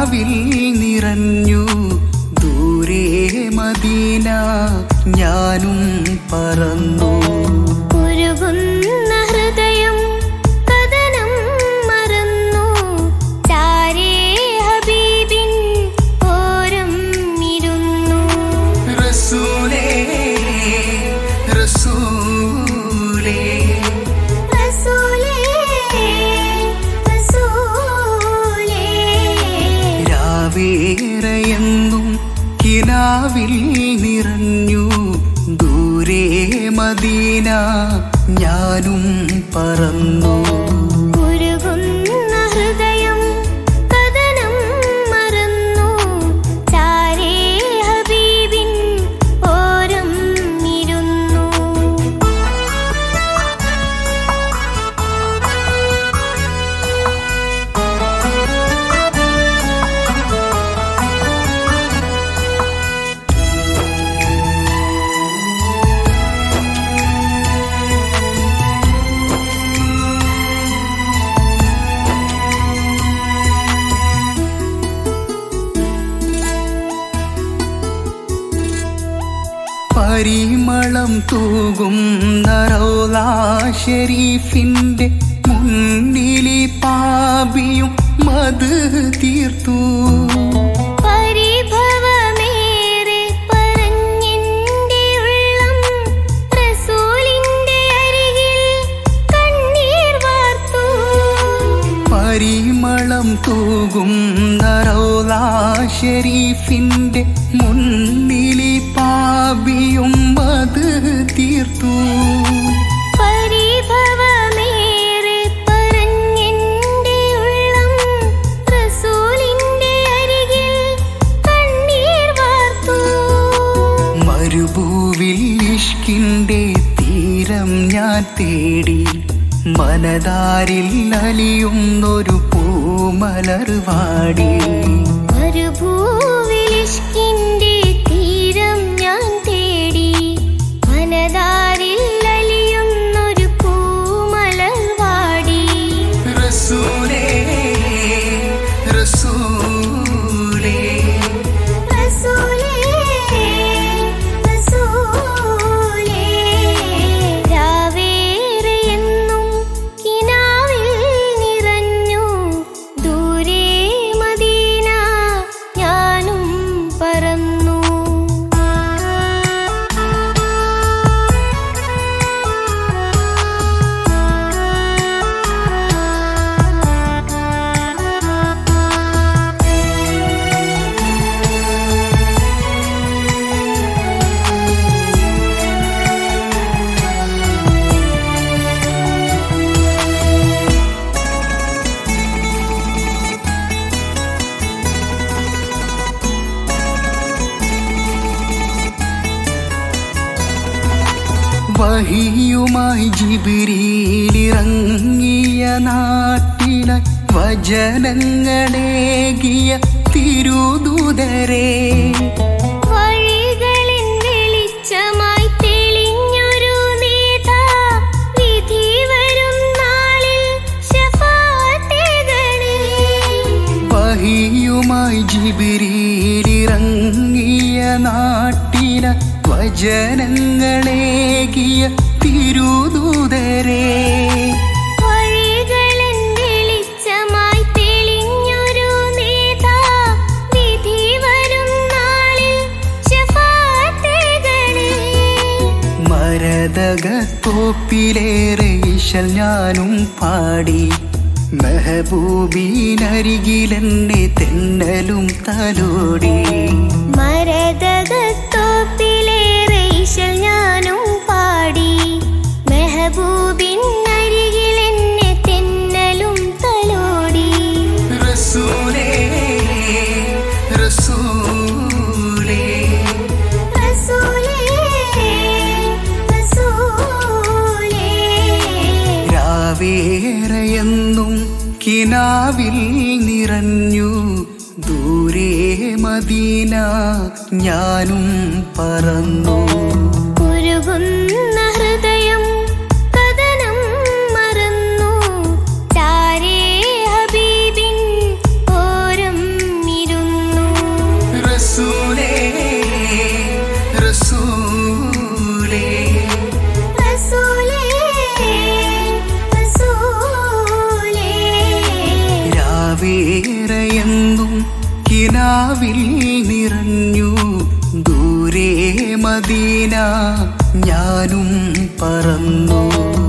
കിനാവിൽ നിറഞ്ഞു ദൂരെ മദീന ഞാനും പറന്നു ഉരുകുന്ന ഹൃദയം കഥനം മറന്നു ചാരേ ഹബീബിൻ ഓരം ഇരുന്നു റസൂലേ റസൂലേ റസൂലേ റസൂലേ രാവേറെയെന്നും കിനാവിൽ നിറഞ്ഞു ദൂരെ മദീന ഞാനും പറന്നു ഉരുകുന്ന ഹൃദയം കഥനം മറന്നു ചാരേ ഹബീബിൻ ഓരം ഇരുന്നു പരിമളം തൂകും നറോല ഷെരീഫിന്റെ മുന്നിലെ പാപിയും മത് തീർത്തു പരിഭവമേറെ പറഞ്ഞെന്റെ ഉള്ളം റസൂലിന്റെ അരികിൽ കണ്ണീർ വാർത്തു പരിമളം തൂകും നറോല ഷെരീഫിന്റെ മുന്നിലെ പാപിയും മത് തീർത്തു പരിഭവമേറെ പറഞ്ഞെന്റെ ഉള്ളം റസൂലിന്റെ അരികിൽ കണ്ണീർ വാർത്തു മരുഭൂവിൽ ഇഷ്കിന്റെ തീരം ഞാൻ തേടി മനതാരിൽ അലിയുന്നൊരു പൂമലർവാടി മരുഭൂവിലിഷ്കിന്റെ തീരം ഞാൻ തേടി മനതാരിൽ അലിയുന്നൊരു പൂമലർവാടി റസൂലേ റസൂലേ റസൂലേ റസൂലേ രാവേറെയെന്നും കിനാവിൽ നിറഞ്ഞു ദൂരെ മദീന ഞാനും പറന്നു വഹിയുമായി ജിബിരിയിലിറങ്ങിയ നാട്ടില വചനങ്ങളേകിയ തിരുദൂതരേ വഴികളിൻ വെളിച്ചമായി തെളിഞ്ഞൊരു നേതാ വിധി വരും നാളിൽ ശഫാഅത്തേകണേ വഹിയുമായി ജിബിരിയിലിറങ്ങിയ നാട്ടില വചനങ്ങളേകിയ തിരുദൂതരേ വഴികളിൻ വെളിച്ചമായി തെളിഞ്ഞൊരു നേതാ വിധി വരും നാളിൽ ശഫാഅത്തേകണേ മരതകത്തോപ്പിലേറെ ഇശൽ ഞാനും പാടി മെഹബൂബീനരികിലെന്നെ തെന്നലും തലോടി മരതകത്തോപ്പിലേറെ ഇശൽ ഞാനും പാടി മെഹബൂബിൻ അരികിൽ എന്നെ തെന്നലും തലോടി റസൂലേ റസൂലേ റസൂലേ റസൂലേ രാവേറെയെന്നും കിനാവിൽ നിറഞ്ഞു ദൂരെ മദീന ഞാനും പറന്നു ഉരുകുന്ന ഹൃദയം കഥനം മറന്നു ചാരേ ഹബീബിൻ ഓരം അതിലേറെയെന്നും കിനാവിൽ നിറഞ്ഞു ദൂരെ മദീന ഞാനും പറന്നു